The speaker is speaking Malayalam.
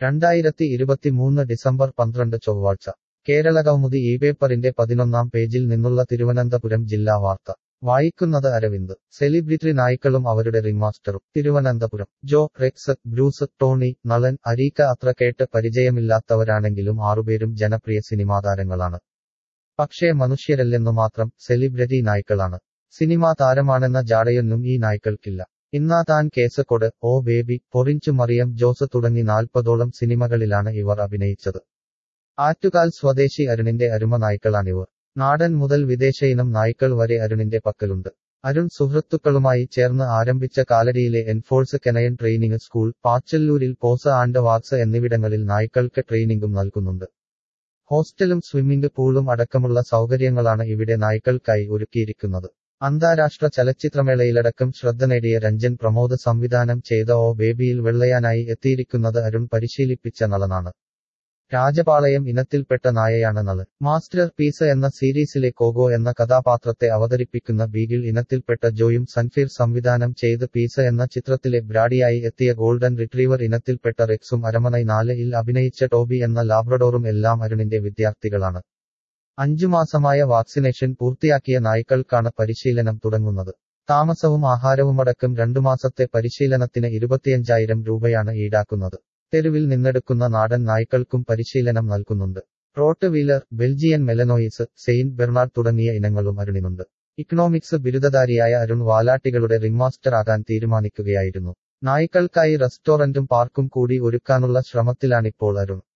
രണ്ടായിരത്തി ഇരുപത്തിമൂന്ന് ഡിസംബർ പന്ത്രണ്ട് ചൊവ്വാഴ്ച കേരളകൗമുദി ഈ പേപ്പറിന്റെ പതിനൊന്നാം പേജിൽ നിന്നുള്ള തിരുവനന്തപുരം ജില്ലാ വാർത്ത വായിക്കുന്നത് അരവിന്ദ് സെലിബ്രിറ്റി നായ്ക്കളും അവരുടെ റിമാസ്റ്ററും Thiruvananthapuram Jo Rex Bruce Tony Nalan അരീക്ക അത്ര കേട്ട് പരിചയമില്ലാത്തവരാണെങ്കിലും ആറുപേരും ജനപ്രിയ സിനിമാ താരങ്ങളാണ് പക്ഷേ മനുഷ്യരല്ലെന്നു മാത്രം സെലിബ്രിറ്റി നായ്ക്കളാണ് സിനിമാ താരമാണെന്ന ജാടയൊന്നും ഈ നായ്ക്കൾക്കില്ല ഇന്നാ താൻ കേസ് കൊട് ഓ ബേബി പൊറിഞ്ചു മറിയം ജോസ് തുടങ്ങി നാൽപ്പതോളം സിനിമകളിലാണ് ഇവർ അഭിനയിച്ചത് ആറ്റുകാൽ സ്വദേശി അരുണിന്റെ അരുമ നായ്ക്കളാണിവർ നാടൻ മുതൽ വിദേശയിനം നായ്ക്കൾ വരെ അരുണിന്റെ പക്കലുണ്ട് അരുൺ സുഹൃത്തുക്കളുമായി ചേർന്ന് ആരംഭിച്ച കാലടിയിലെ എൻഫോഴ്സ് കെനയൻ ട്രെയിനിങ് സ്കൂൾ പാച്ചല്ലൂരിൽ പോസ ആൻഡ് വാക്സ് എന്നിവിടങ്ങളിൽ നായ്ക്കൾക്ക് ട്രെയിനിങ്ങും നൽകുന്നുണ്ട് ഹോസ്റ്റലും സ്വിമ്മിംഗ് പൂളും അടക്കമുള്ള സൗകര്യങ്ങളാണ് ഇവിടെ നായ്ക്കൾക്കായി ഒരുക്കിയിരിക്കുന്നത് അന്താരാഷ്ട്ര ചലച്ചിത്രമേളയിലടക്കം ശ്രദ്ധ നേടിയ രഞ്ജൻ പ്രമോദ് സംവിധാനം ചെയ്ത ഓ ബേബിയിൽ വെള്ളയാനായി എത്തിയിരിക്കുന്നത് അരുൺ പരിശീലിപ്പിച്ച നളനാണ് രാജപാളയം ഇനത്തിൽപ്പെട്ട നായയാണ് നള് മാസ്റ്റർ പീസ് എന്ന സീരീസിലെ കോഗോ എന്ന കഥാപാത്രത്തെ അവതരിപ്പിക്കുന്ന ബീഗിൾ ഇനത്തിൽപ്പെട്ട ജോയും സൻഫീർ സംവിധാനം ചെയ്ത് പീസ് എന്ന ചിത്രത്തിലെ ബ്രാഡിയായി എത്തിയ ഗോൾഡൻ റിട്രീവർ ഇനത്തിൽപ്പെട്ട റെക്സും അരമനൈ നാല് ഇൽ അഭിനയിച്ച ടോബി എന്ന ലാബ്രഡോറും എല്ലാം അരുണിന്റെ വിദ്യാർത്ഥികളാണ് അഞ്ചു മാസമായ വാക്സിനേഷൻ പൂർത്തിയാക്കിയ നായ്ക്കൾക്കാണ് പരിശീലനം തുടങ്ങുന്നത് താമസവും ആഹാരവുമടക്കം രണ്ടു മാസത്തെ പരിശീലനത്തിന് ഇരുപത്തിയഞ്ചായിരം രൂപയാണ് ഈടാക്കുന്നത് തെരുവിൽ നിന്നെടുക്കുന്ന നാടൻ നായ്ക്കൾക്കും പരിശീലനം നൽകുന്നുണ്ട് Rottweiler Belgian Malinois Saint Bernard തുടങ്ങിയ ഇനങ്ങളും അരുണിനുണ്ട് ഇക്കണോമിക്സ് ബിരുദധാരിയായ അരുൺ വാലാട്ടികളുടെ റിമാസ്റ്റർ ആകാൻ തീരുമാനിക്കുകയായിരുന്നു നായ്ക്കൾക്കായി റെസ്റ്റോറന്റും പാർക്കും കൂടി ഒരുക്കാനുള്ള ശ്രമത്തിലാണിപ്പോൾ അരുൺ